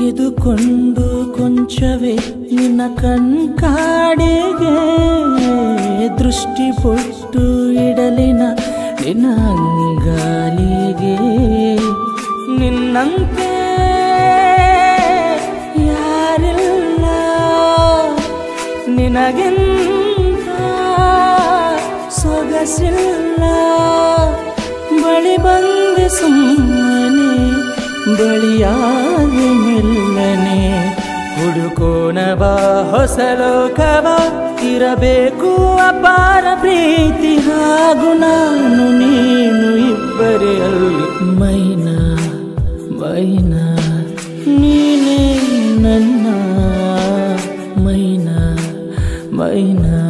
ಇದುಕೊಂಡು ಕೊಂಚವೇ ನಿನ್ನ ಕಣ್ಕಾಡಿಗೆ ದೃಷ್ಟಿ ಪೊಟ್ಟು ಇಡಲಿನ ನಿನ್ನ ಅಂಗಾಲಿಗೆ ನಿನ್ನಂತೆ ಯಾರಿಲ್ಲ ನಿನಗಿಂತ ಸೊಗಸಿಲ್ಲ ಬಳಿ ಬಂದೆ ಸುಮ್ಮನೆ ಬಳಿಯಾಗಿ ಮೆಲ್ಲನೆ ಹುಡುಕೋಣ ಬಾ ಹೊಸ ಲೋಕವ ಇರಬೇಕು ಅಪಾರ ಪ್ರೀತಿ ಹಾಗೂ ನಾನು ನೀನು ಇಬ್ಬರೇ ಅಲ್ಲಿ ಮೈನಾ ಮೈನಾ ನೀನೇ ನನ್ನ ಮೈನಾ ಮೈನಾ